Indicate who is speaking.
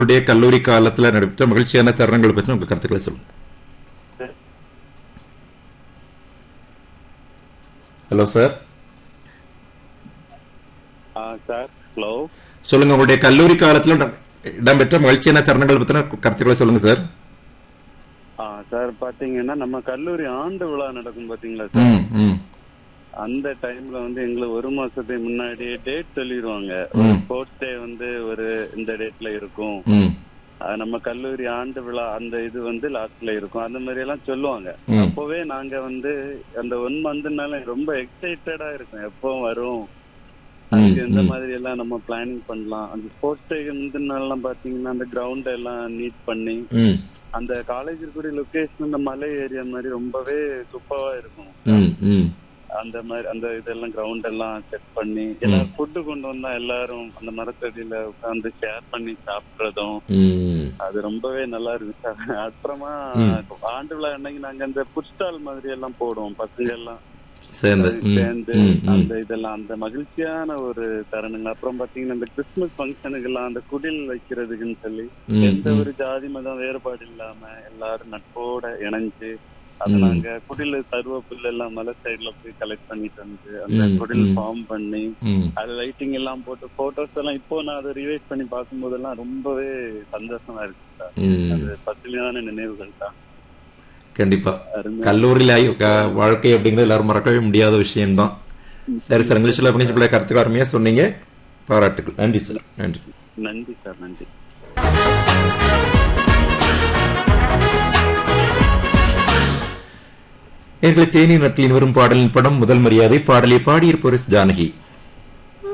Speaker 1: உங்களுடைய கல்லூரி காலத்துல நடைபெற்ற மகிழ்ச்சியான தருணங்கள் பற்றி உங்க கருத்துக்களை சொல்லுங்க ஹலோ சார்
Speaker 2: ஆ சார் ஹலோ
Speaker 1: சொல்லுங்க உங்களுடைய கல்லூரி காலத்துல நட- இடம்பெற்ற மகிழ்ச்சியான தருணங்கள் பற்றின கருத்துக்களை சொல்லுங்க சார்
Speaker 2: ஆ சார் பாத்தீங்கன்னா நம்ம கல்லூரி ஆண்டு விழா நடக்கும் பாத்தீங்களா சார்
Speaker 1: ம் ம்
Speaker 2: அந்த டைம்ல வந்து எங்களுக்கு ஒரு மாசத்துக்கு முன்னாடியே டேட் சொல்லிடுவாங்க ஒரு
Speaker 1: ம்.
Speaker 2: ஸ்போர்ட்ஸ் டே வந்து ஒரு இந்த டேட்ல இருக்கும்
Speaker 1: ம்
Speaker 2: அது நம்ம கல்லூரி ஆண்டு விழா அந்த இது வந்து லாஸ்ட்ல இருக்கும் அந்த மாதிரி எல்லாம் சொல்லுவாங்க
Speaker 1: ம்.
Speaker 2: அப்பவே நாங்க வந்து அந்த ஒன் மந்த்னால ரொம்ப எக்ஸைட்டடா இருக்கும் எப்போ வரும் அதுக்கு எந்த
Speaker 1: ம்.
Speaker 2: மாதிரி எல்லாம் நம்ம பிளானிங் பண்ணலாம் அந்த ஸ்போர்ட்ஸ் டே எல்லாம் பாத்தீங்கன்னா அந்த கிரவுண்ட் எல்லாம் நீட் பண்ணி
Speaker 1: ம்
Speaker 2: அந்த காலேஜ் இருக்கக்கூடிய லொகேஷன் அந்த மலை ஏரியா மாதிரி ரொம்பவே சூப்பரா இருக்கும்
Speaker 1: ம் ம்
Speaker 2: அந்த மாதிரி அந்த இதெல்லாம் கிரவுண்ட் எல்லாம் செட் பண்ணி எல்லாரும் ஃபுட்டு கொண்டு வந்தா எல்லாரும் அந்த மரத்தடியில உட்கார்ந்து ஷேர் பண்ணி சாப்பிடுறதும்
Speaker 1: ம்
Speaker 2: அது ரொம்பவே நல்லா இருக்கு சார் அப்புறமா
Speaker 1: ம்.
Speaker 2: ஆண்டு விழா அன்னைக்கு நாங்க அந்த ஃபுட் ஸ்டால் மாதிரி எல்லாம் போடுவோம் பசங்க எல்லாம்
Speaker 1: சேர்ந்து ம்
Speaker 2: சேர்ந்து
Speaker 1: ம் ம்
Speaker 2: அந்த இதெல்லாம் அந்த மகிழ்ச்சியான ஒரு தருணங்கள் அப்புறம் பாத்தீங்கன்னா இந்த கிறிஸ்துமஸ் ஃபங்க்ஷனுக்கு எல்லாம் அந்த குடில் வைக்கிறதுக்குன்னு சொல்லி
Speaker 1: ம்,
Speaker 2: எந்த
Speaker 1: ம்.
Speaker 2: ஒரு ஜாதி மதம் வேறுபாடு இல்லாம எல்லாரும் நட்போட இணைஞ்சு அது
Speaker 1: ம்.
Speaker 2: நாங்க குடில் சர்வப்புல் எல்லாம் மலை சைடுல போய் கலெக்ட் பண்ணிட்டு வந்து அந்த
Speaker 1: ம்,
Speaker 2: குடில்
Speaker 1: ம்.
Speaker 2: ஃபார்ம் பண்ணி
Speaker 1: ம்
Speaker 2: அது லைட்டிங் எல்லாம் போட்டு போட்டோஸ் எல்லாம் இப்போ நான் அதை ரிவைஸ் பண்ணி பார்க்கும்போதெல்லாம் ரொம்பவே சந்தோஷமா இருக்கு சார்
Speaker 1: ம்
Speaker 2: அது பசுமையான நினைவுகள் தான்
Speaker 1: கண்டிப்பா
Speaker 2: அருமை
Speaker 1: கல்லூரியில் ஆயி- க- வாழ்க்கை அப்படிங்கிறது எல்லாரும் மறக்கவே முடியாத விஷயம்தான் சரி சார் இங்கிலீஷ்ல பண்ணி பிள்ளை கருத்துக்கள் அருமையா சொன்னீங்க பாராட்டுகள் நன்றி சார் நன்றி
Speaker 2: நன்றி சார் நன்றி
Speaker 1: எங்களை தேனி நத்தியின் வரும் பாடலின் படம் முதல் மரியாதை பாடலை பாடியிருப்போர் எஸ் ஜானகி